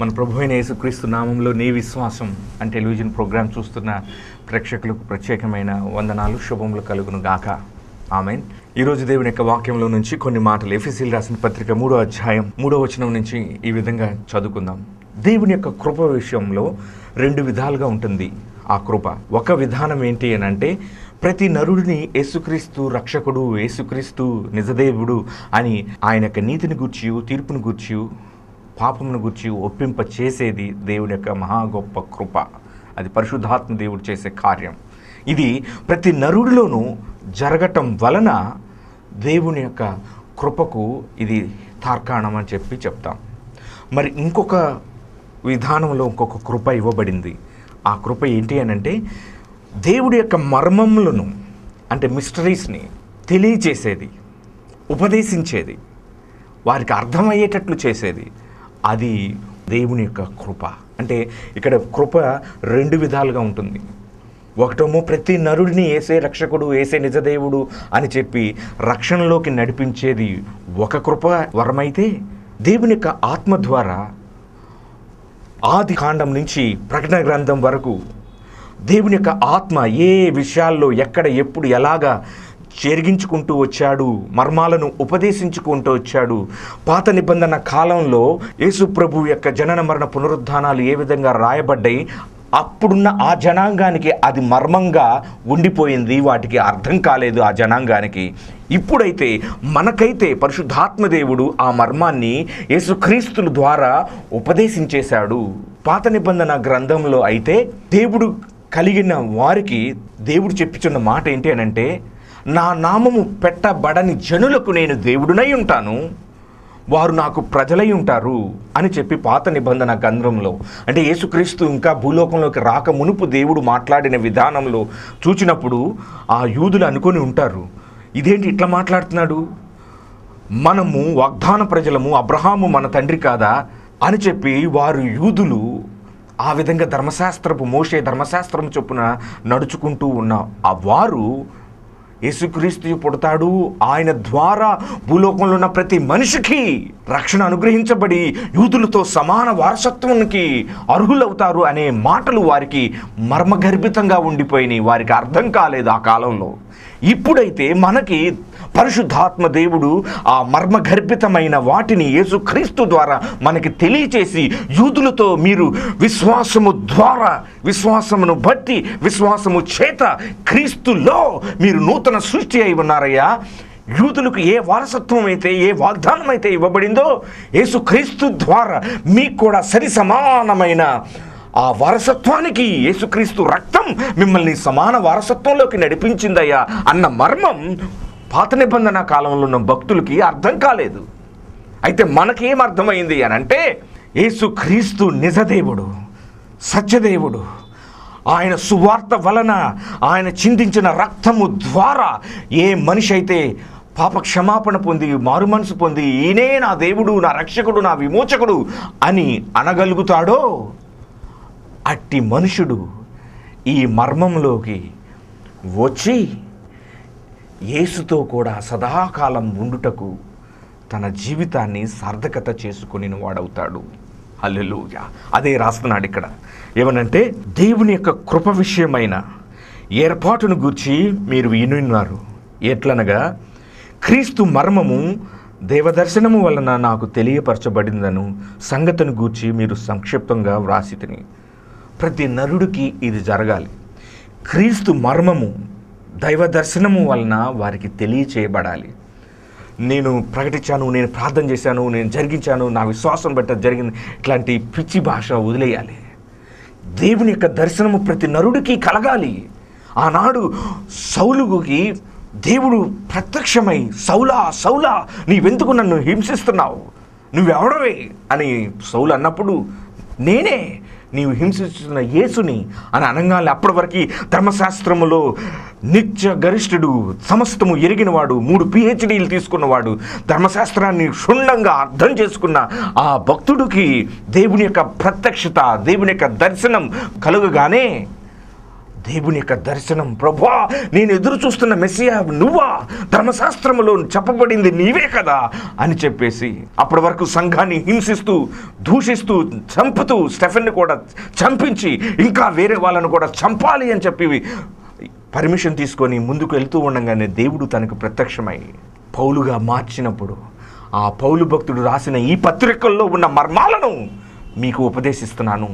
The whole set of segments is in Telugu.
మన ప్రభు అయిన యేసుక్రీస్తు నామంలో నీ విశ్వాసం అని టెలివిజన్ ప్రోగ్రాం చూస్తున్న ప్రేక్షకులకు ప్రత్యేకమైన వందనాలు శుభములు కలుగును గాక ఆమెన్ ఈరోజు దేవుని యొక్క వాక్యంలో నుంచి కొన్ని మాటలు ఎఫ్ఎస్సీలు రాసిన పత్రిక మూడో అధ్యాయం మూడో వచనం నుంచి ఈ విధంగా చదువుకుందాం దేవుని యొక్క కృప విషయంలో రెండు విధాలుగా ఉంటుంది ఆ కృప ఒక విధానం ఏంటి అని అంటే ప్రతి నరుడిని యేసుక్రీస్తు రక్షకుడు యేసుక్రీస్తు నిజదేవుడు అని ఆయన యొక్క నీతిని గూర్చి తీర్పును గూర్చి పాపమును గురించి ఒప్పింప చేసేది దేవుని యొక్క మహా గొప్ప కృప అది పరిశుద్ధాత్మ దేవుడు చేసే కార్యం ఇది ప్రతి నరుడిలోనూ జరగటం వలన దేవుని యొక్క కృపకు ఇది తార్కాణం అని చెప్పి చెప్తాం మరి ఇంకొక విధానంలో ఇంకొక కృప ఇవ్వబడింది ఆ కృప ఏంటి అని అంటే దేవుడి యొక్క మర్మములను అంటే మిస్టరీస్ని తెలియచేసేది ఉపదేశించేది వారికి అర్థమయ్యేటట్లు చేసేది అది దేవుని యొక్క కృప అంటే ఇక్కడ కృప రెండు విధాలుగా ఉంటుంది ఒకటేమో ప్రతి నరుడిని ఏసే రక్షకుడు ఏసే నిజదేవుడు అని చెప్పి రక్షణలోకి నడిపించేది ఒక కృప వరమైతే దేవుని యొక్క ఆత్మ ద్వారా ఆది కాండం నుంచి ప్రకటన గ్రంథం వరకు దేవుని యొక్క ఆత్మ ఏ విషయాల్లో ఎక్కడ ఎప్పుడు ఎలాగా చెరిగించుకుంటూ వచ్చాడు మర్మాలను ఉపదేశించుకుంటూ వచ్చాడు పాత నిబంధన కాలంలో యేసు ప్రభు యొక్క జనన మరణ పునరుద్ధానాలు ఏ విధంగా రాయబడ్డాయి అప్పుడున్న ఆ జనాంగానికి అది మర్మంగా ఉండిపోయింది వాటికి అర్థం కాలేదు ఆ జనాంగానికి ఇప్పుడైతే మనకైతే పరిశుద్ధాత్మ దేవుడు ఆ మర్మాన్ని యేసుక్రీస్తుల ద్వారా ఉపదేశించేశాడు పాత నిబంధన గ్రంథంలో అయితే దేవుడు కలిగిన వారికి దేవుడు చెప్పుచున్న మాట ఏంటి అని అంటే నా నామము పెట్టబడని జనులకు నేను దేవుడునై ఉంటాను వారు నాకు ప్రజలై ఉంటారు అని చెప్పి పాత నిబంధన గ్రంథంలో అంటే యేసుక్రీస్తు ఇంకా భూలోకంలోకి రాక మునుపు దేవుడు మాట్లాడిన విధానంలో చూచినప్పుడు ఆ యూదులు అనుకొని ఉంటారు ఇదేంటి ఇట్లా మాట్లాడుతున్నాడు మనము వాగ్దాన ప్రజలము అబ్రహాము మన తండ్రి కాదా అని చెప్పి వారు యూదులు ఆ విధంగా ధర్మశాస్త్రపు మోసే ధర్మశాస్త్రం చొప్పున నడుచుకుంటూ ఉన్న ఆ వారు యేసుక్రీస్తు పుడతాడు ఆయన ద్వారా భూలోకంలో ఉన్న ప్రతి మనిషికి రక్షణ అనుగ్రహించబడి యూదులతో సమాన వారసత్వానికి అర్హులవుతారు అనే మాటలు వారికి మర్మగర్భితంగా ఉండిపోయినాయి వారికి అర్థం కాలేదు ఆ కాలంలో ఇప్పుడైతే మనకి పరిశుద్ధాత్మ దేవుడు ఆ మర్మగర్భితమైన వాటిని యేసుక్రీస్తు ద్వారా మనకి తెలియచేసి యూదులతో మీరు విశ్వాసము ద్వారా విశ్వాసమును బట్టి విశ్వాసము చేత క్రీస్తులో మీరు నూతన సృష్టి అయి ఉన్నారయ్యా యూదులకు ఏ వారసత్వం అయితే ఏ వాగ్దానం అయితే ఇవ్వబడిందో యేసుక్రీస్తు ద్వారా మీకు కూడా సరి సమానమైన ఆ వారసత్వానికి యేసుక్రీస్తు రక్తం మిమ్మల్ని సమాన వారసత్వంలోకి నడిపించిందయ్యా అన్న మర్మం పాత నిబంధన కాలంలో ఉన్న భక్తులకి అర్థం కాలేదు అయితే మనకేం అర్థమైంది అని అంటే యేసుక్రీస్తు నిజదేవుడు సత్యదేవుడు ఆయన సువార్త వలన ఆయన చిందించిన రక్తము ద్వారా ఏ మనిషి అయితే పాప క్షమాపణ పొంది మారు మనసు పొంది ఈయనే నా దేవుడు నా రక్షకుడు నా విమోచకుడు అని అనగలుగుతాడో అట్టి మనుషుడు ఈ మర్మంలోకి వచ్చి యేసుతో కూడా సదాకాలం ఉండుటకు తన జీవితాన్ని సార్థకత చేసుకుని వాడవుతాడు హల్లెలూయా అదే రాస్తున్నాడు ఇక్కడ ఏమనంటే దేవుని యొక్క కృప విషయమైన ఏర్పాటును గూర్చి మీరు వినున్నారు ఎట్లనగా క్రీస్తు మర్మము దేవదర్శనము వలన నాకు తెలియపరచబడిందను సంగతిని గూర్చి మీరు సంక్షిప్తంగా వ్రాసి తిని ప్రతి నరుడికి ఇది జరగాలి క్రీస్తు మర్మము దైవ దర్శనము వలన వారికి తెలియచేయబడాలి నేను ప్రకటించాను నేను ప్రార్థన చేశాను నేను జరిగించాను నా విశ్వాసం బట్టి అది జరిగింది ఇట్లాంటి పిచ్చి భాష వదిలేయాలి దేవుని యొక్క దర్శనము ప్రతి నరుడికి కలగాలి ఆనాడు సౌలుకి దేవుడు ప్రత్యక్షమై సౌలా సౌలా నీవెందుకు నన్ను హింసిస్తున్నావు నువ్వెవడవే అని సౌలు అన్నప్పుడు నేనే నీవు హింసిస్తున్న యేసుని అని అనగానే అప్పటి వరకు ధర్మశాస్త్రములో నిత్య గరిష్ఠుడు సమస్తము ఎరిగినవాడు మూడు పిహెచ్డీలు తీసుకున్నవాడు ధర్మశాస్త్రాన్ని క్షుణ్ణంగా అర్థం చేసుకున్న ఆ భక్తుడికి దేవుని యొక్క ప్రత్యక్షత దేవుని యొక్క దర్శనం కలుగగానే దేవుని యొక్క దర్శనం ప్రభా నేను ఎదురు చూస్తున్న మెస్సియా నువ్వా ధర్మశాస్త్రములో చెప్పబడింది నీవే కదా అని చెప్పేసి అప్పటి వరకు సంఘాన్ని హింసిస్తూ దూషిస్తూ చంపుతూ స్టెఫెన్ని కూడా చంపించి ఇంకా వేరే వాళ్ళను కూడా చంపాలి అని చెప్పి పర్మిషన్ తీసుకొని ముందుకు వెళ్తూ ఉండగానే దేవుడు తనకు ప్రత్యక్షమై పౌలుగా మార్చినప్పుడు ఆ పౌలు భక్తుడు రాసిన ఈ పత్రికల్లో ఉన్న మర్మాలను మీకు ఉపదేశిస్తున్నాను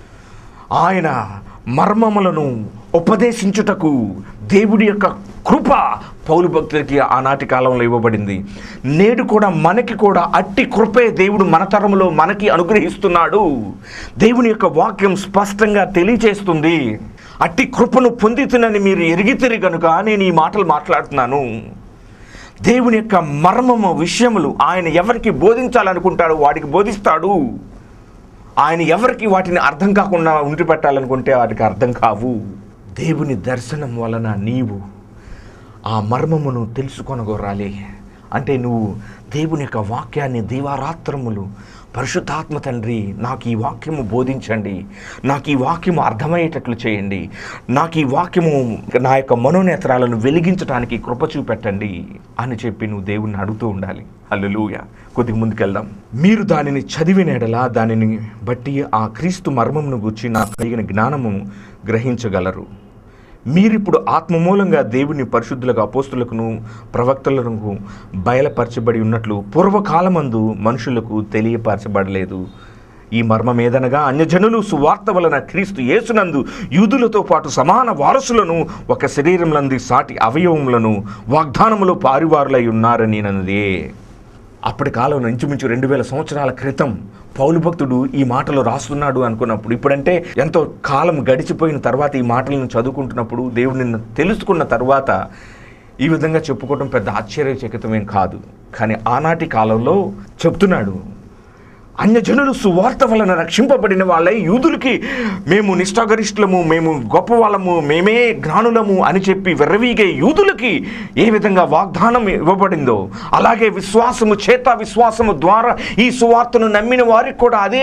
ఆయన మర్మములను ఉపదేశించుటకు దేవుడి యొక్క కృప పౌలు భక్తులకి ఆనాటి కాలంలో ఇవ్వబడింది నేడు కూడా మనకి కూడా అట్టి కృపే దేవుడు మన తరంలో మనకి అనుగ్రహిస్తున్నాడు దేవుని యొక్క వాక్యం స్పష్టంగా తెలియచేస్తుంది అట్టి కృపను పొందుతున్నని మీరు ఎరిగితిరి కనుక నేను ఈ మాటలు మాట్లాడుతున్నాను దేవుని యొక్క మర్మము విషయములు ఆయన ఎవరికి బోధించాలనుకుంటాడో వాడికి బోధిస్తాడు ఆయన ఎవరికి వాటిని అర్థం కాకుండా ఉండి పెట్టాలనుకుంటే వాటికి అర్థం కావు దేవుని దర్శనం వలన నీవు ఆ మర్మమును తెలుసుకొనగోరాలి అంటే నువ్వు దేవుని యొక్క వాక్యాన్ని దీవారాత్రములు పరిశుద్ధాత్మ తండ్రి నాకు ఈ వాక్యము బోధించండి నాకు ఈ వాక్యము అర్థమయ్యేటట్లు చేయండి నాకు ఈ వాక్యము నా యొక్క మనోనేత్రాలను వెలిగించడానికి కృప చూపెట్టండి అని చెప్పి నువ్వు దేవుణ్ణి అడుగుతూ ఉండాలి హల్లెలూయా కొద్దిగా ముందుకెళ్దాం మీరు దానిని చదివినడలా దానిని బట్టి ఆ క్రీస్తు మర్మమును గుర్చి నాకు కలిగిన జ్ఞానము గ్రహించగలరు మీరిప్పుడు ఆత్మమూలంగా దేవుని పరిశుద్ధులకు అపోస్తులకును ప్రవక్తలకు బయలుపరచబడి ఉన్నట్లు పూర్వకాలమందు మనుషులకు తెలియపరచబడలేదు ఈ మర్మం ఏదనగా అన్యజనులు సువార్త వలన క్రీస్తు యేసునందు యూదులతో పాటు సమాన వారసులను ఒక శరీరంలంది సాటి అవయవములను వాగ్దానములో పారివారులై ఉన్నారని నన్నదే అప్పటి కాలం ఇంచుమించు రెండు వేల సంవత్సరాల క్రితం పౌలు భక్తుడు ఈ మాటలు రాస్తున్నాడు అనుకున్నప్పుడు ఇప్పుడంటే ఎంతో కాలం గడిచిపోయిన తర్వాత ఈ మాటలను చదువుకుంటున్నప్పుడు దేవుడిని తెలుసుకున్న తర్వాత ఈ విధంగా చెప్పుకోవడం పెద్ద ఆశ్చర్యచకితమేం కాదు కానీ ఆనాటి కాలంలో చెప్తున్నాడు అన్యజనులు సువార్త వలన రక్షింపబడిన వాళ్ళై యూదులకి మేము నిష్ఠాగరిష్ఠులము మేము గొప్ప వాళ్ళము మేమే జ్ఞానులము అని చెప్పి విర్రవీగే యూదులకి ఏ విధంగా వాగ్దానం ఇవ్వబడిందో అలాగే విశ్వాసము చేత విశ్వాసము ద్వారా ఈ సువార్తను నమ్మిన వారికి కూడా అదే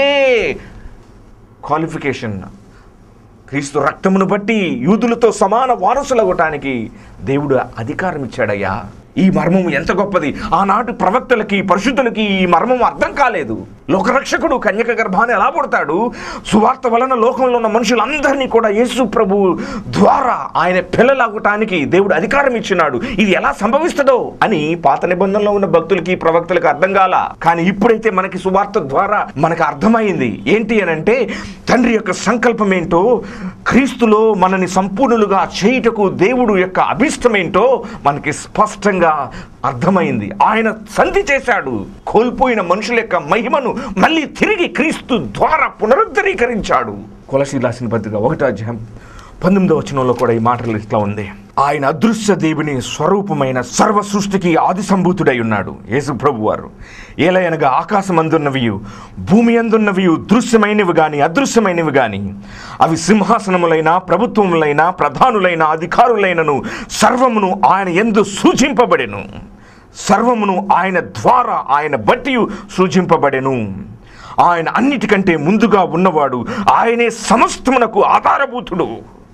క్వాలిఫికేషన్ క్రీస్తు రక్తమును బట్టి యూదులతో సమాన వారసులవ్వటానికి దేవుడు అధికారం ఇచ్చాడయ్యా ఈ మర్మము ఎంత గొప్పది ఆనాటి ప్రవక్తలకి పరిశుద్ధులకి ఈ మర్మం అర్థం కాలేదు లోకరక్షకుడు కన్యక గర్భాన్ని ఎలా పుడతాడు సువార్త వలన లోకంలో ఉన్న మనుషులందరినీ కూడా యేసు ప్రభు ద్వారా ఆయన పిల్లలవ్వటానికి దేవుడు అధికారం ఇచ్చినాడు ఇది ఎలా సంభవిస్తుందో అని పాత నిబంధనలో ఉన్న భక్తులకి ప్రవక్తలకు అర్థం కాల కానీ ఇప్పుడైతే మనకి సువార్త ద్వారా మనకు అర్థమైంది ఏంటి అని అంటే తండ్రి యొక్క సంకల్పం ఏంటో క్రీస్తులో మనని సంపూర్ణులుగా చేయుటకు దేవుడు యొక్క అభిష్టం ఏంటో మనకి స్పష్టంగా అర్థమైంది ఆయన సంధి చేశాడు కోల్పోయిన మనుషుల యొక్క మహిమను మళ్ళీ తిరిగి క్రీస్తు ద్వారా పునరుద్ధరీకరించాడు కొలసి రాసిన పత్రిక ఒకటో అధ్యాయం పంతొమ్మిదో వచనంలో కూడా ఈ మాటలు ఇట్లా ఉంది ఆయన అదృశ్య దేవుని స్వరూపమైన సర్వ సృష్టికి ఆది సంభూతుడై ఉన్నాడు యేసు ప్రభు వారు ఏలయనగా ఆకాశమందున్నవియు భూమి అందున్నవియు దృశ్యమైనవి గాని అదృశ్యమైనవి గాని అవి సింహాసనములైన ప్రభుత్వములైన ప్రధానులైన అధికారులైనను సర్వమును ఆయన ఎందు సూచింపబడెను సర్వమును ఆయన ద్వారా ఆయన బట్టి సూచింపబడెను ఆయన అన్నిటికంటే ముందుగా ఉన్నవాడు ఆయనే సమస్తమునకు ఆధారభూతుడు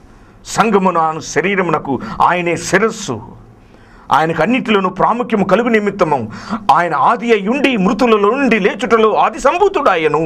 సంగమున శరీరమునకు ఆయనే శిరస్సు ఆయనకు అన్నిటిలోనూ ప్రాముఖ్యము కలుగు నిమిత్తము ఆయన ఆది అయ్యుండి మృతులలో నుండి లేచుటలో ఆది సంభూతుడాయను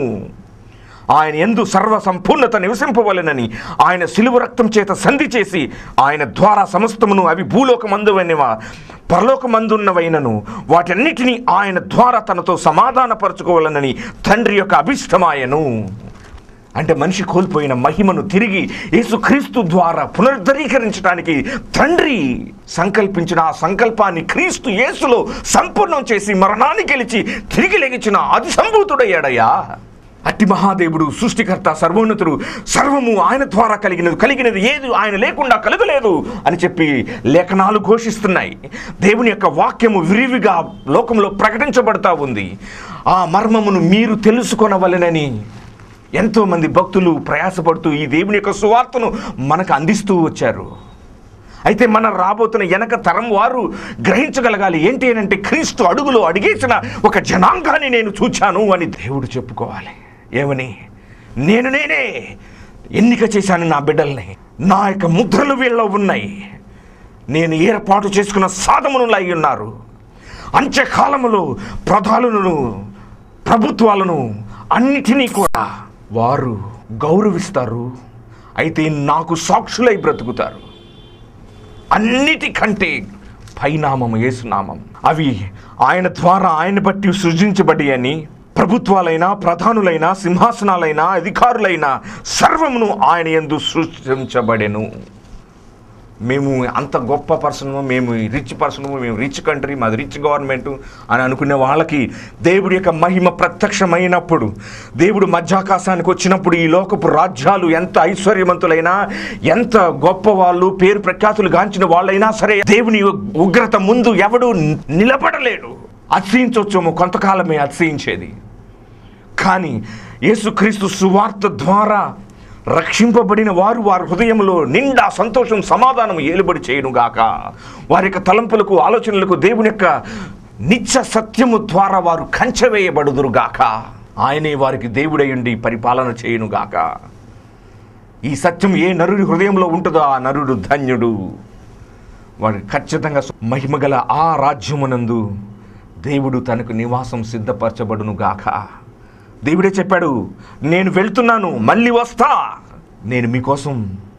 ఆయన ఎందు సర్వ సంపూర్ణత నివసింపవలెనని ఆయన సిలువ రక్తం చేత సంధి చేసి ఆయన ద్వారా సమస్తమును అవి భూలోకమందువనివా పరలోకమందున్నవైనను వాటన్నిటినీ ఆయన ద్వారా తనతో సమాధానపరచుకోవాలనని తండ్రి యొక్క అభిష్టమాయను అంటే మనిషి కోల్పోయిన మహిమను తిరిగి యేసుక్రీస్తు ద్వారా పునరుద్ధరీకరించడానికి తండ్రి సంకల్పించిన ఆ సంకల్పాన్ని క్రీస్తు యేసులో సంపూర్ణం చేసి మరణాన్ని గెలిచి తిరిగి లెగిచిన ఆది సంభూతుడయ్యాడయ్యా అట్టి మహాదేవుడు సృష్టికర్త సర్వోన్నతుడు సర్వము ఆయన ద్వారా కలిగినది కలిగినది ఏది ఆయన లేకుండా కలగలేదు అని చెప్పి లేఖనాలు ఘోషిస్తున్నాయి దేవుని యొక్క వాక్యము విరివిగా లోకంలో ప్రకటించబడతా ఉంది ఆ మర్మమును మీరు తెలుసుకొనవలెనని ఎంతోమంది భక్తులు ప్రయాసపడుతూ ఈ దేవుని యొక్క సువార్తను మనకు అందిస్తూ వచ్చారు అయితే మన రాబోతున్న వెనక తరం వారు గ్రహించగలగాలి ఏంటి అని అంటే క్రీస్తు అడుగులో అడిగేసిన ఒక జనాంగాన్ని నేను చూచాను అని దేవుడు చెప్పుకోవాలి ఏమని నేను నేనే ఎన్నిక చేశాను నా బిడ్డల్ని నా యొక్క ముద్రలు వీళ్ళలో ఉన్నాయి నేను ఏర్పాటు చేసుకున్న సాధమునులు అయి ఉన్నారు అంత్యకాలములో ప్రధానులను ప్రభుత్వాలను అన్నిటినీ కూడా వారు గౌరవిస్తారు అయితే నాకు సాక్షులై బ్రతుకుతారు అన్నిటికంటే పైనామము యేసునామం అవి ఆయన ద్వారా ఆయన బట్టి సృజించబడి అని ప్రభుత్వాలైనా ప్రధానులైనా సింహాసనాలైనా అధికారులైనా సర్వమును ఆయన యందు సృష్టించబడెను మేము అంత గొప్ప పర్సన్ మేము రిచ్ పర్సన్ మేము రిచ్ కంట్రీ మాది రిచ్ గవర్నమెంట్ అని అనుకునే వాళ్ళకి దేవుడి యొక్క మహిమ ప్రత్యక్షమైనప్పుడు దేవుడు మధ్యాకాశానికి వచ్చినప్పుడు ఈ లోకపు రాజ్యాలు ఎంత ఐశ్వర్యవంతులైనా ఎంత గొప్ప వాళ్ళు పేరు ప్రఖ్యాతులు గాంచిన వాళ్ళైనా సరే దేవుని ఉగ్రత ముందు ఎవడు నిలబడలేడు అతిశయించవచ్చేమో కొంతకాలమే అతిశయించేది కానీ యేసుక్రీస్తు సువార్త ద్వారా రక్షింపబడిన వారు వారి హృదయంలో నిండా సంతోషం సమాధానం ఏలుబడి చేయునుగాక వారి యొక్క తలంపులకు ఆలోచనలకు దేవుని యొక్క నిత్య సత్యము ద్వారా వారు కంచెవేయబడుదురుగాక ఆయనే వారికి దేవుడయుండి పరిపాలన చేయునుగాక ఈ సత్యం ఏ నరుడి హృదయంలో ఉంటుందో ఆ నరుడు ధన్యుడు వాడు ఖచ్చితంగా మహిమగల ఆ రాజ్యమునందు దేవుడు తనకు నివాసం సిద్ధపరచబడును గాక దేవుడే చెప్పాడు నేను వెళ్తున్నాను మళ్ళీ వస్తా నేను మీకోసం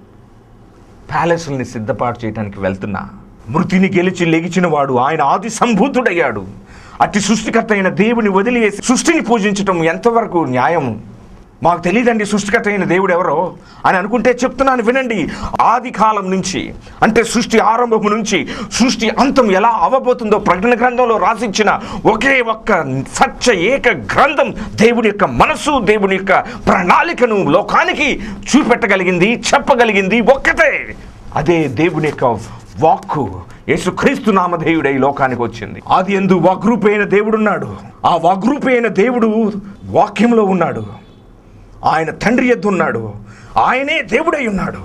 ప్యాలెస్ని సిద్ధపాటు చేయడానికి వెళ్తున్నా మృతిని గెలిచి లెగిచిన వాడు ఆయన ఆది సంభూతుడయ్యాడు అట్టి సృష్టికర్త అయిన దేవుని వదిలివేసి సృష్టిని పూజించటం ఎంతవరకు న్యాయం మాకు తెలియదండి సృష్టికర్త అయిన దేవుడు ఎవరో అని అనుకుంటే చెప్తున్నాను వినండి ఆది కాలం నుంచి అంటే సృష్టి ఆరంభము నుంచి సృష్టి అంతం ఎలా అవ్వబోతుందో ప్రకటన గ్రంథంలో రాసిచ్చిన ఒకే ఒక్క సత్య ఏక గ్రంథం దేవుడి యొక్క మనసు దేవుని యొక్క ప్రణాళికను లోకానికి చూపెట్టగలిగింది చెప్పగలిగింది ఒక్కటే అదే దేవుని యొక్క వాక్కు యేసుక్రీస్తు నామధేయుడై లోకానికి వచ్చింది ఆది ఎందు వాగ్రూపైన దేవుడున్నాడు ఆ వాగ్రూపైన దేవుడు వాక్యంలో ఉన్నాడు ఆయన తండ్రి ఎద్దు ఉన్నాడు ఆయనే దేవుడై ఉన్నాడు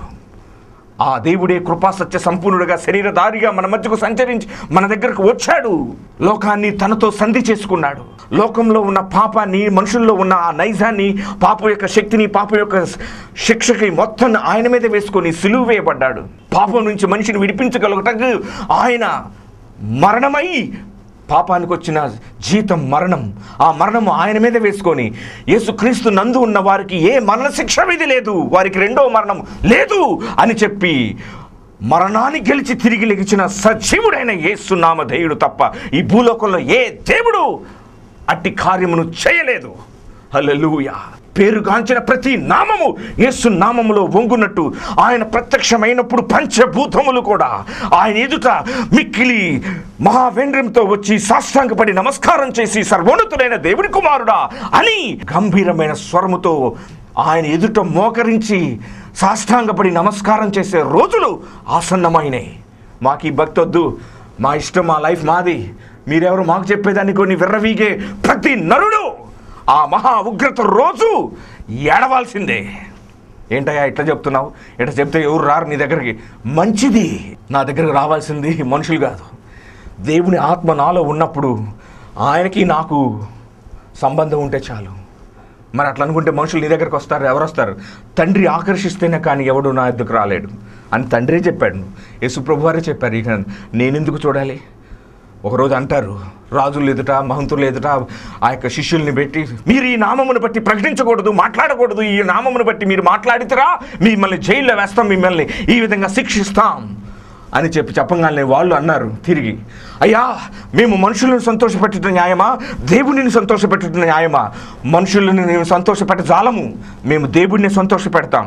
ఆ దేవుడే కృపా సత్య సంపూర్ణుడిగా శరీరధారిగా మన మధ్యకు సంచరించి మన దగ్గరకు వచ్చాడు లోకాన్ని తనతో సంధి చేసుకున్నాడు లోకంలో ఉన్న పాపాన్ని మనుషుల్లో ఉన్న ఆ నైజాన్ని పాపం యొక్క శక్తిని పాపం యొక్క శిక్షకి మొత్తం ఆయన మీద వేసుకొని సిలువ వేయబడ్డాడు పాపం నుంచి మనిషిని విడిపించగలుగుటకు ఆయన మరణమై పాపానికి వచ్చిన జీతం మరణం ఆ మరణం ఆయన మీద వేసుకొని యేసుక్రీస్తు నందు ఉన్న వారికి ఏ మరణ శిక్ష విధి లేదు వారికి రెండో మరణం లేదు అని చెప్పి మరణాన్ని గెలిచి తిరిగి లెగిచిన సజీవుడైన యేసునామ దేవుడు తప్ప ఈ భూలోకంలో ఏ దేవుడు అట్టి కార్యమును చేయలేదు హల్లెలూయా పేరుగాంచిన ప్రతి నామము యేసు నామములో వంగునట్టు ఆయన ప్రత్యక్షమైనప్పుడు పంచభూతములు కూడా ఆయన ఎదుట మిక్కిలి మహావేంద్రంతో వచ్చి సాష్టాంగపడి నమస్కారం చేసి సర్వోన్నతుడైన దేవుడి కుమారుడా అని గంభీరమైన స్వరముతో ఆయన ఎదుట మోకరించి సాష్టాంగపడి నమస్కారం చేసే రోజులు ఆసన్నమైనాయి మాకు ఈ భక్తి వద్దు మా ఇష్టం మా లైఫ్ మాది మీరెవరు మాకు చెప్పేదాన్ని కొన్ని విర్రవీగే ప్రతి నరుడు ఆ మహా ఉగ్రత రోజు ఏడవాల్సిందే ఏంటయ్యా ఇట్లా చెప్తున్నావు ఇట్లా చెప్తే ఎవరు రారు నీ దగ్గరికి మంచిది నా దగ్గరకు రావాల్సింది మనుషులు కాదు దేవుని ఆత్మ నాలో ఉన్నప్పుడు ఆయనకి నాకు సంబంధం ఉంటే చాలు మరి అట్లా అనుకుంటే మనుషులు నీ దగ్గరకు వస్తారు ఎవరు వస్తారు తండ్రి ఆకర్షిస్తేనే కానీ ఎవడు నా ఎద్దుకు రాలేడు అని తండ్రే చెప్పాడు యేసుప్రభు వారే చెప్పారు ఇక నేనెందుకు చూడాలి ఒకరోజు అంటారు రాజులు ఎదుట మహంతులు ఎదుట ఆ యొక్క శిష్యుల్ని పెట్టి మీరు ఈ నామమును బట్టి ప్రకటించకూడదు మాట్లాడకూడదు ఈ నామమును బట్టి మీరు మాట్లాడితేరా మిమ్మల్ని జైల్లో వేస్తాం మిమ్మల్ని ఈ విధంగా శిక్షిస్తాం అని చెప్పి చెప్పగానే వాళ్ళు అన్నారు తిరిగి అయ్యా మేము మనుషులను సంతోషపెట్టడం న్యాయమా దేవుడిని సంతోషపెట్టడం న్యాయమా మనుషులను మేము సంతోషపెట్ట జాలము మేము దేవుడిని సంతోషపెడతాం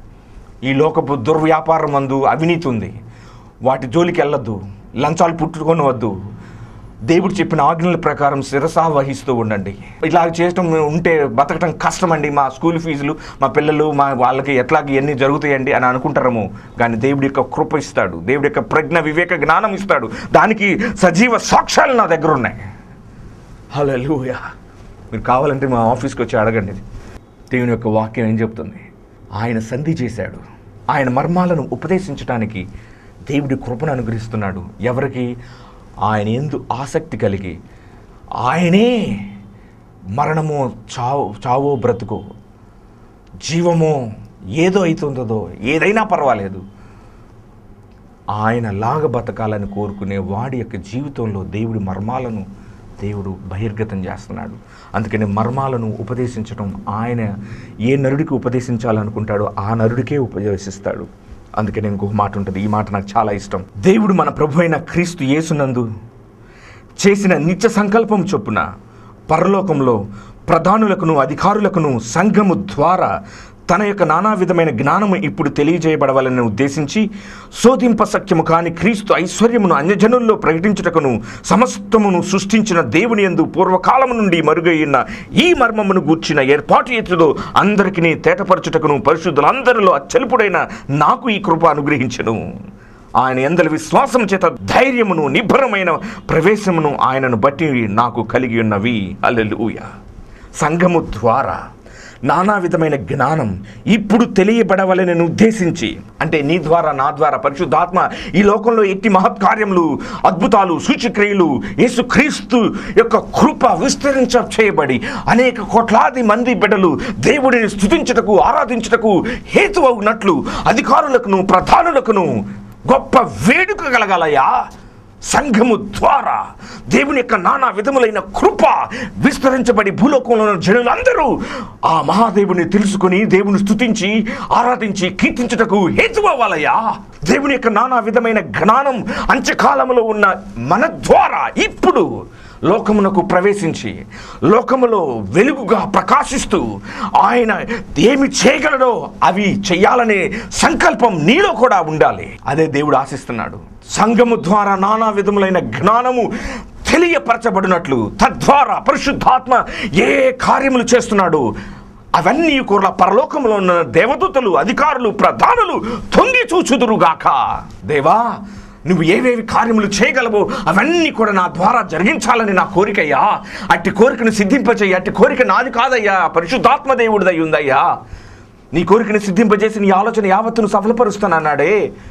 ఈ లోకపు దుర్వ్యాపారం మందు అవినీతి ఉంది వాటి జోలికి వెళ్ళొద్దు లంచాలు పుట్టుకొని వద్దు దేవుడు చెప్పిన ఆజ్ఞల ప్రకారం శిరసా వహిస్తూ ఉండండి ఇలా చేయటం ఉంటే బతకటం కష్టమండి మా స్కూల్ ఫీజులు మా పిల్లలు మా వాళ్ళకి ఎట్లాగ ఇవన్నీ జరుగుతాయండి అని అనుకుంటారేమో కానీ దేవుడి యొక్క కృప ఇస్తాడు దేవుడి యొక్క ప్రజ్ఞ వివేక జ్ఞానం ఇస్తాడు దానికి సజీవ సాక్ష్యాలు నా దగ్గర ఉన్నాయి హల్లెలూయా మీరు కావాలంటే మా ఆఫీస్కి వచ్చి అడగండి దేవుని యొక్క వాక్యం ఏం చెప్తుంది ఆయన సంధి చేశాడు ఆయన మర్మాలను ఉపదేశించడానికి దేవుడి కృపను అనుగ్రహిస్తున్నాడు ఎవరికి ఆయన ఎందు ఆసక్తి కలిగి ఆయనే మరణమో చావు చావో బ్రతుకో జీవమో ఏదో అవుతుందో ఏదైనా పర్వాలేదు ఆయన లాగ బతకాలని కోరుకునే వాడి యొక్క జీవితంలో దేవుడి మర్మాలను దేవుడు బహిర్గతం చేస్తున్నాడు అందుకని మర్మాలను ఉపదేశించడం ఆయన ఏ నరుడికి ఉపదేశించాలనుకుంటాడో ఆ నరుడికే ఉపదేశిస్తాడు అందుకని ఇంకొక మాట ఉంటుంది ఈ మాట నాకు చాలా ఇష్టం దేవుడు మన ప్రభు అయిన క్రీస్తు యేసునందు చేసిన నిత్య సంకల్పం చొప్పున పరలోకంలో ప్రధానులకును అధికారులకును సంఘము ద్వారా తన యొక్క నానా విధమైన జ్ఞానము ఇప్పుడు తెలియజేయబడవాలని ఉద్దేశించి శోధింప సఖ్యము కాని క్రీస్తు ఐశ్వర్యమును అన్యజనుల్లో ప్రకటించుటకును సమస్తమును సృష్టించిన దేవుని యందు పూర్వకాలము నుండి మరుగైన ఈ మర్మమును గూర్చిన ఏర్పాటు ఎత్తుదో అందరికీ తేటపరచుటకును పరిశుద్ధులందరిలో అచ్చలుపుడైన నాకు ఈ కృప అనుగ్రహించను ఆయన ఎందరి విశ్వాసం చేత ధైర్యమును నిబ్బరమైన ప్రవేశమును ఆయనను బట్టి నాకు కలిగి ఉన్నవి అల్లెలూయ సంఘము ద్వారా నానా విధమైన జ్ఞానం ఇప్పుడు తెలియబడవలని ఉద్దేశించి అంటే నీ ద్వారా నా ద్వారా పరిశుద్ధాత్మ ఈ లోకంలో ఎట్టి మహత్కార్యములు అద్భుతాలు సూచక్రియలు యేసుక్రీస్తు యొక్క కృప విస్తరించ చేయబడి అనేక కోట్లాది మంది బిడ్డలు దేవుడిని స్తుతించుటకు ఆరాధించుటకు హేతు అవునట్లు అధికారులకును ప్రధానులకును గొప్ప వేడుక కలగాలయా సంఘము ద్వారా దేవుని యొక్క నానా విధములైన కృప విస్తరించబడి భూలోకంలో ఉన్న జనులందరూ ఆ మహాదేవుని తెలుసుకుని దేవుని స్తుతించి ఆరాధించి కీర్తించుటకు హేతు అవ్వాలయ్యా దేవుని యొక్క నానా విధమైన జ్ఞానం అంత్యకాలంలో ఉన్న మన ద్వారా ఇప్పుడు లోకమునకు ప్రవేశించి లోకములో వెలుగుగా ప్రకాశిస్తూ ఆయన ఏమి చేయగలడో అవి చెయ్యాలనే సంకల్పం నీలో కూడా ఉండాలి అదే దేవుడు ఆశిస్తున్నాడు సంఘము ద్వారా నానా విధములైన జ్ఞానము తెలియపరచబడినట్లు తద్వారా పరిశుద్ధాత్మ ఏ కార్యములు చేస్తున్నాడు అవన్నీ కూడా పరలోకంలో ఉన్న దేవదూతలు అధికారులు ప్రధానులు తొంగి చూచుదురుగాక దేవా నువ్వు ఏవేవి కార్యములు చేయగలవో అవన్నీ కూడా నా ద్వారా జరిగించాలని నా కోరికయ్యా అట్టి కోరికను సిద్ధింపచేయి అట్టి కోరిక నాది కాదయ్యా పరిశుద్ధాత్మ దేవుడిదై ఉందయ్యా నీ కోరికను సిద్ధింపజేసి నీ ఆలోచన యావత్తును సఫలపరుస్తానన్నాడే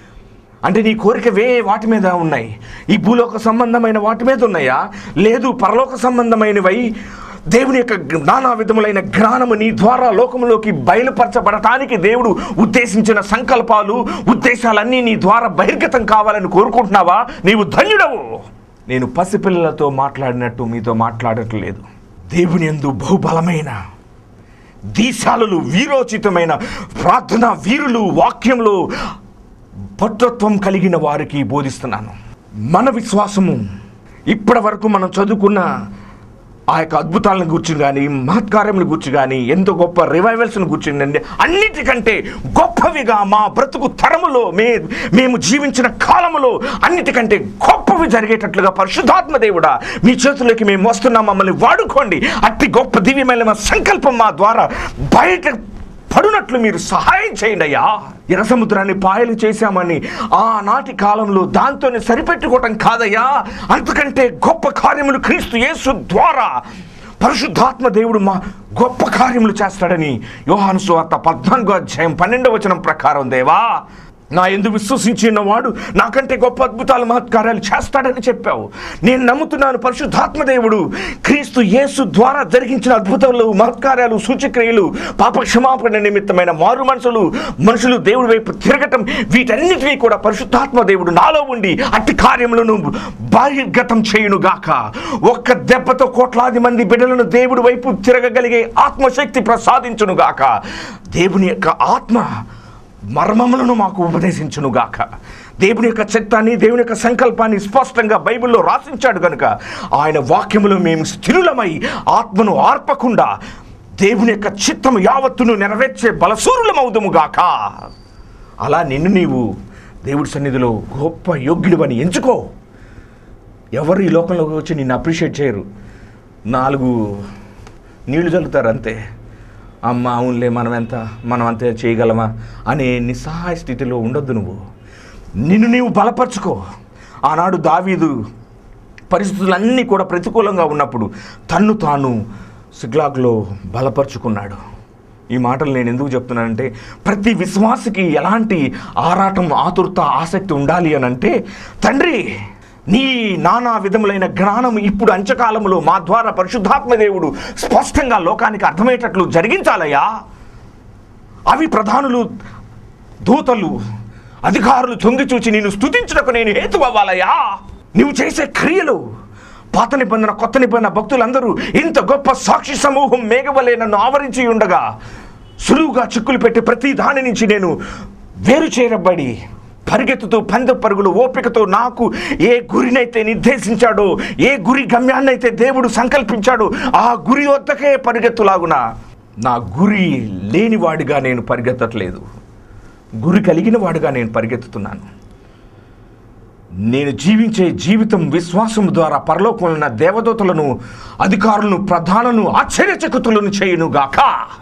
అంటే నీ కోరిక వే వాటి మీద ఉన్నాయి ఈ భూలోక సంబంధమైన వాటి మీద ఉన్నాయా లేదు పరలోక సంబంధమైనవై దేవుని యొక్క నానా విధములైన జ్ఞానము నీ ద్వారా లోకంలోకి బయలుపరచబడటానికి దేవుడు ఉద్దేశించిన సంకల్పాలు ఉద్దేశాలన్నీ నీ ద్వారా బహిర్గతం కావాలని కోరుకుంటున్నావా నీవు ధన్యుడవు నేను పసిపిల్లలతో మాట్లాడినట్టు మీతో మాట్లాడట్లేదు దేవుని ఎందు బహుబలమైన దీశాలు వీరోచితమైన ప్రార్థన వీరులు వాక్యంలో పట్టుత్వం కలిగిన వారికి బోధిస్తున్నాను మన విశ్వాసము ఇప్పటి వరకు మనం చదువుకున్న ఆ యొక్క అద్భుతాలను గురించి కానీ మహత్కార్యముల గురించి కానీ ఎంతో గొప్ప రివైవల్స్ను గురించి అన్నిటికంటే గొప్పవిగా మా బ్రతుకు తరములో మే మేము జీవించిన కాలములో అన్నిటికంటే గొప్పవి జరిగేటట్లుగా పరిశుద్ధాత్మ దేవుడా మీ చేతుల్లోకి మేము వస్తున్నాం మమ్మల్ని వాడుకోండి అట్టి గొప్ప దివ్యమైన సంకల్పం మా ద్వారా బయట పడునట్లు మీరు సహాయం చేయండి అయ్యా ఎర్ర సముద్రాన్ని పాయలు చేశామని ఆనాటి కాలంలో దాంతోనే సరిపెట్టుకోవటం కాదయ్యా అంతకంటే గొప్ప కార్యములు క్రీస్తు యేసు ద్వారా పరిశుద్ధాత్మ దేవుడు మా గొప్ప కార్యములు చేస్తాడని యోహాను సువార్త పద్నాలుగో అధ్యాయం పన్నెండవ వచనం ప్రకారం దేవా నా ఎందు విశ్వసించిన వాడు నాకంటే గొప్ప అద్భుతాలు మహత్కార్యాలు చేస్తాడని చెప్పావు నేను నమ్ముతున్నాను పరిశుద్ధాత్మ దేవుడు క్రీస్తు యేసు ద్వారా జరిగించిన అద్భుతాలు మహత్కార్యాలు సూచక్రియలు పాప క్షమాపణ నిమిత్తమైన మారు మనసులు మనుషులు దేవుడి వైపు తిరగటం వీటన్నిటినీ కూడా పరిశుద్ధాత్మ దేవుడు నాలో ఉండి అట్టి కార్యములను బహిర్గతం చేయును గాక ఒక్క దెబ్బతో కోట్లాది మంది బిడ్డలను దేవుడి వైపు తిరగగలిగే ఆత్మశక్తి ప్రసాదించును గాక దేవుని యొక్క ఆత్మ మర్మములను మాకు ఉపదేశించునుగాక దేవుని యొక్క చిత్తాన్ని దేవుని యొక్క సంకల్పాన్ని స్పష్టంగా బైబిల్లో రాసించాడు కనుక ఆయన వాక్యములో మేము స్థిరులమై ఆత్మను ఆర్పకుండా దేవుని యొక్క చిత్తము యావత్తును నెరవేర్చే బలసూరులమవుదుముగాక అలా నిన్ను నీవు దేవుడి సన్నిధిలో గొప్ప యోగ్యుడివని ఎంచుకో ఎవరు ఈ లోకంలోకి వచ్చి నిన్ను అప్రిషియేట్ చేయరు నాలుగు నీళ్లు చల్లుతారు అంతే అమ్మ అవునులే మనం ఎంత మనం అంతే చేయగలమా అనే నిస్సహాయ స్థితిలో ఉండొద్దు నువ్వు నిన్ను నీవు బలపరుచుకో ఆనాడు దావీదు పరిస్థితులన్నీ కూడా ప్రతికూలంగా ఉన్నప్పుడు తన్ను తాను సిగ్లాగ్లో బలపరుచుకున్నాడు ఈ మాటలు నేను ఎందుకు చెప్తున్నానంటే ప్రతి విశ్వాసికి ఎలాంటి ఆరాటం ఆతురత ఆసక్తి ఉండాలి అని అంటే తండ్రి నీ నానా విధములైన జ్ఞానం ఇప్పుడు అంచకాలములో మా ద్వారా పరిశుద్ధాత్మ దేవుడు స్పష్టంగా లోకానికి అర్థమయ్యేటట్లు జరిగించాలయ్యా అవి ప్రధానులు దూతలు అధికారులు తొంగి చూచి నేను స్తుతించుటకు నేను హేతు అవ్వాలయ్యా నువ్వు చేసే క్రియలు పాత నిబంధన కొత్త నిబంధన భక్తులందరూ ఇంత గొప్ప సాక్షి సమూహం మేఘవలే నన్ను ఆవరించి ఉండగా సులువుగా చిక్కులు పెట్టి ప్రతి దాని నుంచి నేను వేరు చేయబడి పరిగెత్తుతూ పంద పరుగులు ఓపికతో నాకు ఏ గురినైతే నిర్దేశించాడో ఏ గురి గమ్యాన్నైతే దేవుడు సంకల్పించాడో ఆ గురి వద్దకే పరిగెత్తులాగున నా గురి లేనివాడిగా నేను పరిగెత్తట్లేదు గురి కలిగిన వాడుగా నేను పరిగెత్తుతున్నాను నేను జీవించే జీవితం విశ్వాసం ద్వారా పరలోకంలో ఉన్న దేవదూతలను అధికారులను ప్రధానులను ఆశ్చర్యచకుతులను చేయును గాక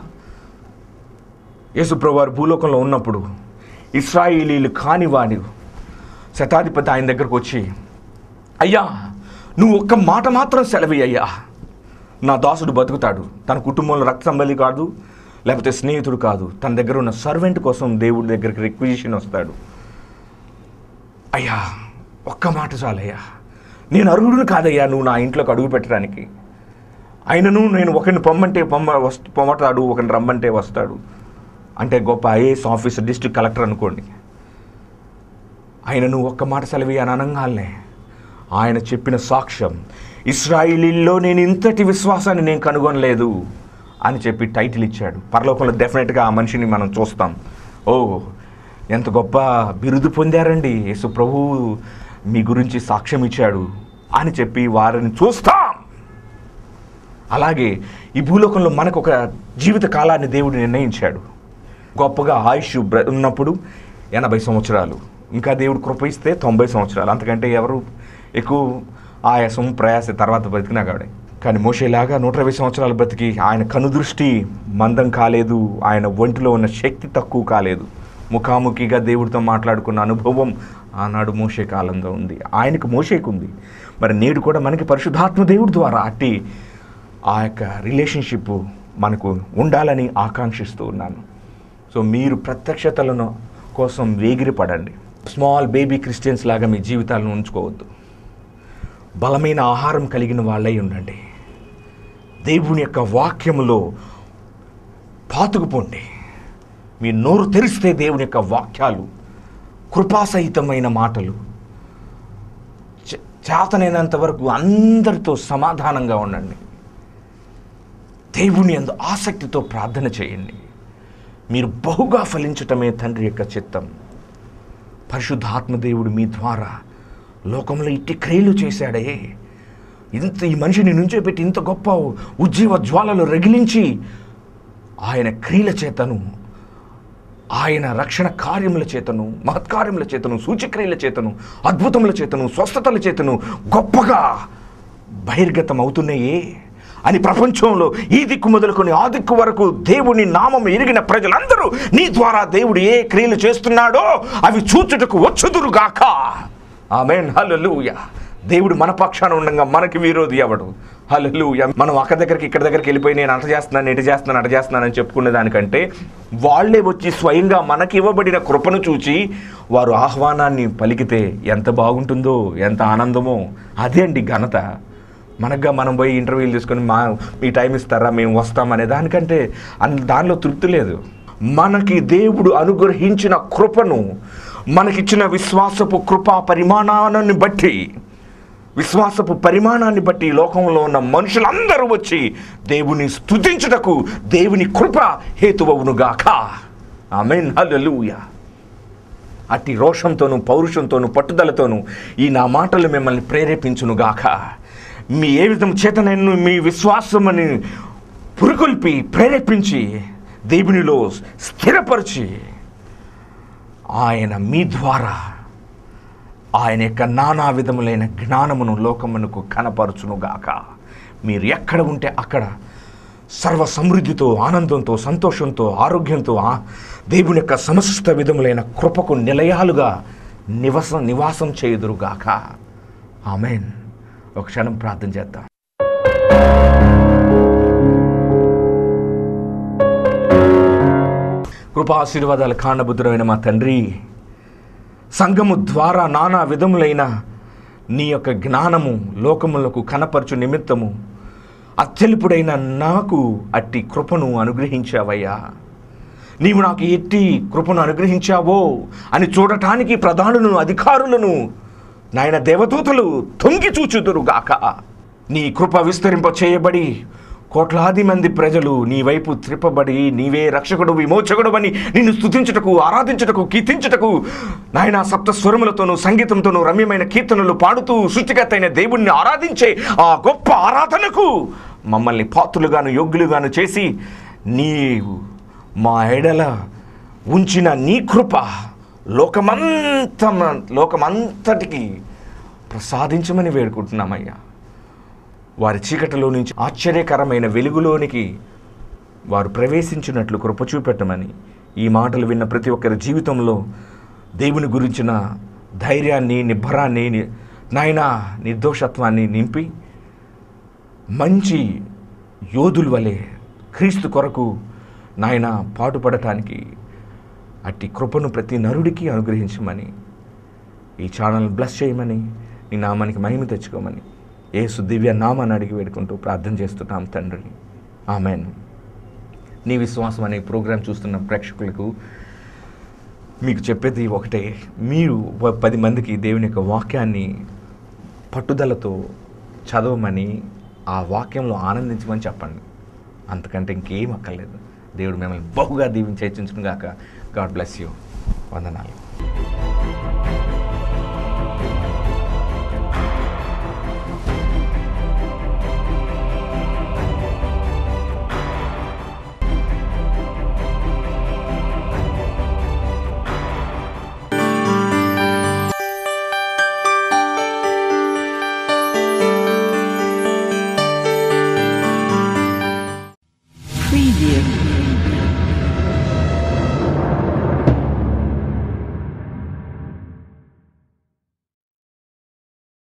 యేసుప్రభు వారు భూలోకంలో ఉన్నప్పుడు ఇస్రాయిలీలు కాని వాడు శతాధిపతి ఆయన దగ్గరకు వచ్చి అయ్యా నువ్వు ఒక్క మాట మాత్రం సెలవి అయ్యా నా దాసుడు బతుకుతాడు తన కుటుంబంలో రక్త సంబంధి కాదు లేకపోతే స్నేహితుడు కాదు తన దగ్గర ఉన్న సర్వెంట్ కోసం దేవుడి దగ్గరికి రిక్విజిషన్ వస్తాడు అయ్యా ఒక్క మాట చాలయ్యా నేను అర్హుడును కాదయ్యా నువ్వు నా ఇంట్లోకి అడుగు పెట్టడానికి అయినను నేను ఒకరిని పొమ్మంటే పొమ్మ వస్తు పొమ్మటాడు ఒకరిని రమ్మంటే వస్తాడు అంటే గొప్ప ఐఏఎస్ ఆఫీసర్ డిస్ట్రిక్ట్ కలెక్టర్ అనుకోండి ఆయన నువ్వు ఒక్క మాట సెలవి అని అనగానే ఆయన చెప్పిన సాక్ష్యం ఇస్రాయిలీల్లో నేను ఇంతటి విశ్వాసాన్ని నేను కనుగొనలేదు అని చెప్పి టైటిల్ ఇచ్చాడు పరలోకంలో డెఫినెట్గా ఆ మనిషిని మనం చూస్తాం ఓ ఎంత గొప్ప బిరుదు పొందారండి యేసు ప్రభు మీ గురించి సాక్ష్యం ఇచ్చాడు అని చెప్పి వారిని చూస్తాం అలాగే ఈ భూలోకంలో మనకు ఒక జీవిత కాలాన్ని దేవుడు నిర్ణయించాడు గొప్పగా ఆయుష్ బ్ర- ఉన్నప్పుడు ఎనభై సంవత్సరాలు ఇంకా దేవుడు కృప ఇస్తే తొంభై సంవత్సరాలు అంతకంటే ఎవరు ఎక్కువ ఆయాసం ప్రయాస తర్వాత బతికినా కాడే కానీ మోషేలాగా నూట ఇరవై సంవత్సరాలు బ్రతికి ఆయన కనుదృష్టి మందం కాలేదు ఆయన ఒంటిలో ఉన్న శక్తి తక్కువ కాలేదు ముఖాముఖిగా దేవుడితో మాట్లాడుకున్న అనుభవం ఆనాడు మోషే కాలంలో ఉంది ఆయనకు మోషేకు ఉంది మరి నేడు కూడా మనకి పరిశుద్ధాత్మ దేవుడి ద్వారా అట్టి ఆ యొక్క రిలేషన్షిప్ మనకు ఉండాలని ఆకాంక్షిస్తూ ఉన్నాను సో మీరు ప్రత్యక్షతలను కోసం వేగిరపడండి స్మాల్ బేబీ క్రిస్టియన్స్ లాగా మీ జీవితాలను ఉంచుకోవద్దు బలమైన ఆహారం కలిగిన వాళ్ళై ఉండండి దేవుని యొక్క వాక్యములో పాతుకుపోండి మీ నోరు తెరిస్తే దేవుని యొక్క వాక్యాలు కృపాసహితమైన మాటలు చే- చేతనైనంత వరకు అందరితో సమాధానంగా ఉండండి దేవుని ఎందు ఆసక్తితో ప్రార్థన చేయండి మీరు బహుగా ఫలించటమే తండ్రి యొక్క చిత్తం పరిశుద్ధాత్మదేవుడు మీ ద్వారా లోకంలో ఇట్టి క్రియలు చేశాడే ఇంత ఈ మనిషిని నుంచోబెట్టి ఇంత గొప్ప ఉజ్జీవ జ్వాలలు రగిలించి ఆయన క్రియల చేతను ఆయన రక్షణ కార్యముల చేతను మహత్కార్యముల చేతను సూచక్రియల చేతను అద్భుతముల చేతను స్వస్థతల చేతను గొప్పగా బహిర్గతం అవుతున్నాయే అని ప్రపంచంలో ఈ దిక్కు మొదలుకొని ఆ దిక్కు వరకు దేవుని నామం ఎరిగిన ప్రజలందరూ నీ ద్వారా దేవుడు ఏ క్రియలు చేస్తున్నాడో అవి చూచుటకు వచ్చుదురుగాక ఆమెన్ హల్లెలూయ దేవుడు మన పక్షాన ఉండగా మనకి విరోధి ఎవడు హల్లెలూయ మనం అక్క దగ్గరికి ఇక్కడ దగ్గరికి వెళ్ళిపోయి నేను అట చేస్తున్నాను ఇటు చేస్తున్నాను అట చేస్తున్నాను అని చెప్పుకునే దానికంటే వాళ్ళే వచ్చి స్వయంగా మనకి ఇవ్వబడిన కృపను చూచి వారు ఆహ్వానాన్ని పలికితే ఎంత బాగుంటుందో ఎంత ఆనందమో అదే అండి ఘనత మనగా మనం పోయి ఇంటర్వ్యూలు తీసుకొని మా మీ టైం ఇస్తారా మేము వస్తాం అనే దానికంటే అన్ దానిలో తృప్తి లేదు మనకి దేవుడు అనుగ్రహించిన కృపను మనకిచ్చిన విశ్వాసపు కృపా పరిమాణాన్ని బట్టి విశ్వాసపు పరిమాణాన్ని బట్టి ఈ లోకంలో ఉన్న మనుషులందరూ వచ్చి దేవుని స్తుతించుటకు దేవుని కృప హేతువవునుగాక ఆమెన్ హల్లెలూయా అట్టి రోషంతోనూ పౌరుషంతోనూ పట్టుదలతోనూ ఈ నా మాటలు మిమ్మల్ని ప్రేరేపించునుగాక మీ ఏ విధం చేత నేను మీ విశ్వాసమని పురుకొల్పి ప్రేరేపించి దేవునిలో స్థిరపరిచి ఆయన మీ ద్వారా ఆయన యొక్క నానా విధములైన జ్ఞానమును లోకమునకు కనపరచునుగాక మీరు ఎక్కడ ఉంటే అక్కడ సర్వ సమృద్ధితో ఆనందంతో సంతోషంతో ఆరోగ్యంతో ఆ దేవుని యొక్క సమస్త విధములైన కృపకు నిలయాలుగా నివసం నివాసం చేయుదురుగాక ఆమెన్ ఒక క్షణం ప్రార్థన చేద్దాం కృపా ఆశీర్వాదాలు కాండబుద్ధుడైన మా తండ్రి సంఘము ద్వారా నానా విధములైన నీ యొక్క జ్ఞానము లోకములకు కనపరచు నిమిత్తము అత్యల్పుడైన నాకు అట్టి కృపను అనుగ్రహించావయ్యా నీవు నాకు ఎట్టి కృపను అనుగ్రహించావో అని చూడటానికి ప్రధానులను అధికారులను నాయన దేవదూతలు తొంగి చూచుదురుగాక నీ కృప విస్తరింప చేయబడి కోట్లాది మంది ప్రజలు నీ వైపు త్రిప్పబడి నీవే రక్షకుడు విమోచకుడు అని నిన్ను స్తుతించుటకు ఆరాధించుటకు కీర్తించుటకు నాయన సప్త స్వరములతోనూ సంగీతంతోనూ రమ్యమైన కీర్తనలు పాడుతూ సృష్టికర్త అయిన దేవుణ్ణి ఆరాధించే ఆ గొప్ప ఆరాధనకు మమ్మల్ని పాత్రులుగాను యోగ్యులుగాను చేసి నీవు మా ఎడల ఉంచిన నీ కృప లోకమంత లోకమంతటికి ప్రసాదించమని వేడుకుంటున్నామయ్యా వారి చీకటిలో నుంచి ఆశ్చర్యకరమైన వెలుగులోనికి వారు ప్రవేశించినట్లు కృప చూపెట్టమని ఈ మాటలు విన్న ప్రతి ఒక్కరి జీవితంలో దేవుని గురించిన ధైర్యాన్ని నిబ్బరాన్ని ని- నాయనా నిర్దోషత్వాన్ని నింపి మంచి యోధుల వలె క్రీస్తు కొరకు నాయన పాటుపడటానికి అట్టి కృపను ప్రతి నరుడికి అనుగ్రహించమని ఈ ఛానల్ బ్లెస్ చేయమని నీ నామానికి మహిమ తెచ్చుకోమని యేసు దివ్య నామాన్ని అడిగి వేడుకుంటూ ప్రార్థన చేస్తున్నాం తండ్రి ఆమెన్ నీ విశ్వాసం అనే ప్రోగ్రాం చూస్తున్న ప్రేక్షకులకు మీకు చెప్పేది ఒకటే మీరు వ- పది మందికి దేవుని యొక్క వాక్యాన్ని పట్టుదలతో చదవమని ఆ వాక్యంలో ఆనందించమని చెప్పండి అంతకంటే ఇంకేం అక్కర్లేదు దేవుడు మిమ్మల్ని బహుగా దీవించి హెచ్చించును గాక గాడ్ బ్లెస్ యూ వందనాలు Preview.